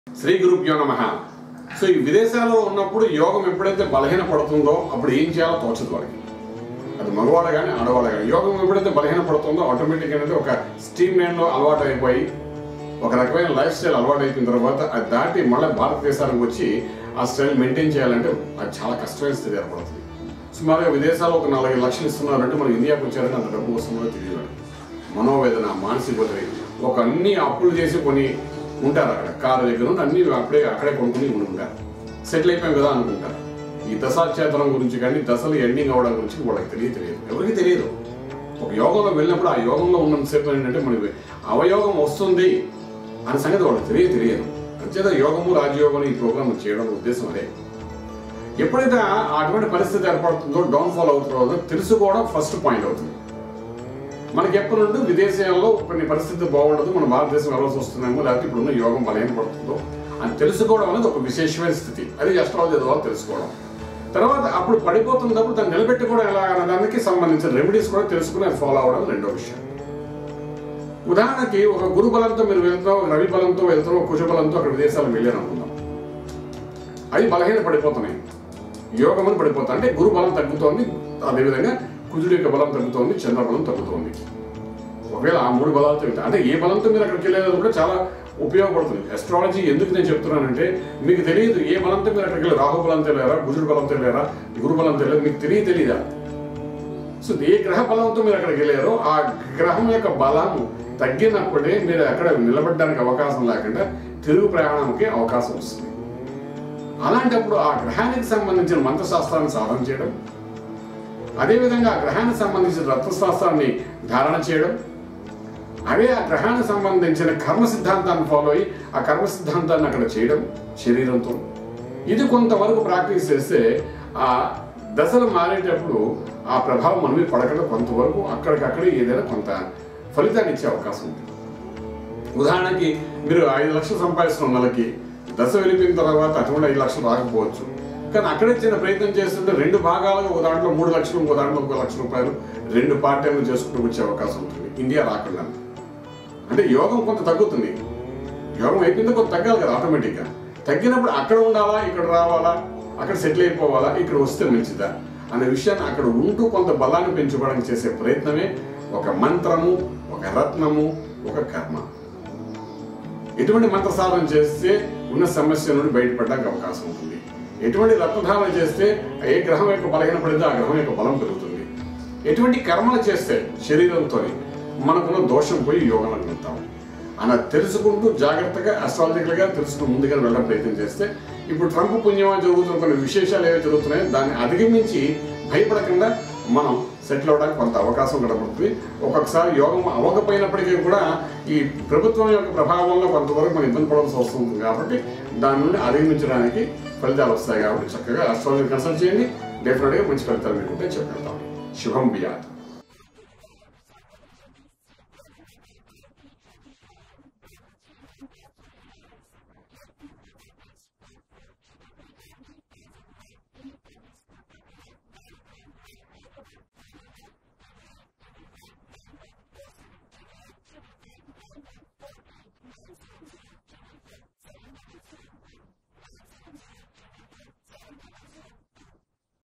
శ్రీ గురుభ్యో నమ సో ఈ విదేశాల్లో ఉన్నప్పుడు యోగం ఎప్పుడైతే బలహీన పడుతుందో అప్పుడు ఏం చేయాలో తోచదు వాడికి అది మగవాడు కానీ ఆడవాడు కానీ యోగం ఎప్పుడైతే బలహీన పడుతుందో ఆటోమేటిక్ అనేది ఒక స్టీమ్ లైన్లో అలవాటు అయిపోయి ఒక రకమైన లైఫ్ స్టైల్ అలవాటు అయిపోయిన తర్వాత అది దాటి మళ్ళీ భారతదేశానికి వచ్చి ఆ స్టైల్ మెయింటైన్ చేయాలంటే అది చాలా కష్టమైన స్థితి ఏర్పడుతుంది సుమారుగా విదేశాల్లో ఒక నలభై లక్షలు ఇస్తున్నారంటే మనం ఇండియాకి వచ్చారంటే అంత డబ్బు వస్తుందో తెలియదు మనోవేదన మానసిక ఒత్తిడి ఒక అన్ని అప్పులు చేసి కొన్ని ఉంటారు అక్కడ కారు దగ్గర నుండి అన్ని అప్పుడే అక్కడే కొనుక్కుని ఉండి ఉంటారు సెటిల్ అయిపోయాం కదా అనుకుంటారు ఈ దశాచేతనం గురించి కానీ దశలు ఎండింగ్ అవ్వడం గురించి వాళ్ళకి తెలియదు తెలియదు ఎవరికి తెలియదు ఒక యోగంలో వెళ్ళినప్పుడు ఆ యోగంలో ఉన్నంతసేపు ఏంటంటే మనకి అవయోగం వస్తుంది అనే సంగతి వాళ్ళకి తెలియదు తెలియదు అంచేత యోగము రాజయోగం ఈ ప్రోగ్రామ్ చేయడం ఉద్దేశం అదే ఎప్పుడైతే ఆ- అటువంటి పరిస్థితి ఏర్పడుతుందో డౌన్ ఫాల్ అవుతుందో తెలుసుకోవడం ఫస్ట్ పాయింట్ అవుతుంది మనకి ఎప్పటి నుండి విదేశాల్లో కొన్ని పరిస్థితి బాగుండదు మన భారతదేశం వెళ్ళాల్సి వస్తుందేమో లేకపోతే ఇప్పుడున్న యోగం బలహీన పడుతుందో అని తెలుసుకోవడం అనేది ఒక విశేషమైన స్థితి అది అస్ట్రాలజీ ద్వారా తెలుసుకోవడం తర్వాత అప్పుడు పడిపోతున్నప్పుడు దాన్ని నిలబెట్టుకోవడం ఎలా అనే దానికి సంబంధించిన రెమెడీస్ కూడా తెలుసుకుని అది ఫాలో అవ్వడం రెండో విషయం ఉదాహరణకి ఒక గురు బలంతో మీరు వెళ్తాం రవి బలంతో వెళ్తాం కుజ బలంతో అక్కడ విదేశాలకు వెళ్ళారు అనుకుందాం అవి బలహీన పడిపోతున్నాయి యోగమని పడిపోతాయి అంటే గురు బలం తగ్గుతోంది అదేవిధంగా కుజుడి యొక్క బలం తగ్గుతోంది చంద్ర బలం తగ్గుతోంది ఒకవేళ ఆ మూడు బలాలతో వెళ్తే అంటే ఏ బలంతో మీరు అక్కడికి వెళ్ళేది కూడా చాలా ఉపయోగపడుతుంది అస్ట్రాలజీ ఎందుకు నేను చెప్తున్నానంటే మీకు తెలియదు ఏ బలంతో మీరు అక్కడికి వెళ్ళి రాహు బలం తెలియరా కుజుడు బలం తెలియరా గురు బలం తెలియదు మీకు తెలియ తెలియదా సో ఏ గ్రహ బలంతో మీరు అక్కడికి వెళ్ళారో ఆ గ్రహం యొక్క బలం తగ్గినప్పుడే మీరు అక్కడ నిలబడడానికి అవకాశం లేకుండా తిరుగు ప్రయాణంకి అవకాశం వస్తుంది అలాంటప్పుడు ఆ గ్రహానికి సంబంధించిన మంత్రశాస్త్రాన్ని సాధన చేయడం అదేవిధంగా ఆ గ్రహానికి సంబంధించిన రత్నశాస్త్రాన్ని ధారణ చేయడం అవే ఆ గ్రహానికి సంబంధించిన కర్మ సిద్ధాంతాన్ని ఫాలో అయ్యి ఆ కర్మ సిద్ధాంతాన్ని అక్కడ చేయడం శరీరంతో ఇది కొంతవరకు ప్రాక్టీస్ చేస్తే ఆ దశలు మారేటప్పుడు ఆ ప్రభావం మన మీద పడకుండా కొంతవరకు అక్కడికక్కడే ఏదైనా కొంత ఫలితాన్ని ఇచ్చే అవకాశం ఉంది ఉదాహరణకి మీరు ఐదు లక్షలు సంపాదిస్తున్న నెలకి దశ వెళ్ళిపోయిన తర్వాత అటువంటి ఐదు లక్షలు రాకపోవచ్చు కానీ అక్కడే చిన్న ప్రయత్నం చేస్తుంటే రెండు భాగాలుగా ఒక దాంట్లో మూడు లక్షలు ఇంకో దాంట్లో ఒక లక్ష రూపాయలు రెండు పార్ట్ టైంలు చేసుకుంటూ వచ్చే అవకాశం ఉంటుంది ఇండియా రాకుండా అంటే యోగం కొంత తగ్గుతుంది యోగం అయిపోయింది కొంత తగ్గాలి కదా ఆటోమేటిక్గా తగ్గినప్పుడు అక్కడ ఉండాలా ఇక్కడ రావాలా అక్కడ సెటిల్ అయిపోవాలా ఇక్కడ వస్తే మంచిదా అనే విషయాన్ని అక్కడ ఉంటూ కొంత బలాన్ని పెంచుకోవడానికి చేసే ప్రయత్నమే ఒక మంత్రము ఒక రత్నము ఒక కర్మ ఎటువంటి మంత్ర సాధన చేస్తే ఉన్న సమస్య నుండి బయటపడడానికి అవకాశం ఉంటుంది ఎటువంటి రత్నధారణ చేస్తే ఏ గ్రహం యొక్క బలహీన పడితే ఆ గ్రహం యొక్క బలం పెరుగుతుంది ఎటువంటి కర్మలు చేస్తే శరీరంతో మనకున్న దోషం పోయి యోగం అనుకుంటాం అలా తెలుసుకుంటూ జాగ్రత్తగా అస్ట్రాలజికల్గా తెలుసుకుని ముందుగా వెళ్ళడం ప్రయత్నం చేస్తే ఇప్పుడు ట్రంప్ పుణ్యమా జరుగుతున్న కొన్ని విశేషాలు ఏవైతే జరుగుతున్నాయో దాన్ని అధిగమించి భయపడకుండా మనం సెటిల్ అవడానికి కొంత అవకాశం కనబడుతుంది ఒక్కొక్కసారి యోగం అవ్వకపోయినప్పటికీ కూడా ఈ ప్రభుత్వం యొక్క ప్రభావంలో కొంతవరకు మనం ఇబ్బంది పడాల్సి వస్తుంది కాబట్టి దాని నుండి అధిగమించడానికి ఫలితాలు వస్తాయి కాబట్టి చక్కగా అస్ట్రాలజీ కన్సల్ట్ చేయండి డెఫినెట్గా మంచి ఫలితాలు మీకు ఉంటే చెప్పగలుగుతాం శుభం బియాత్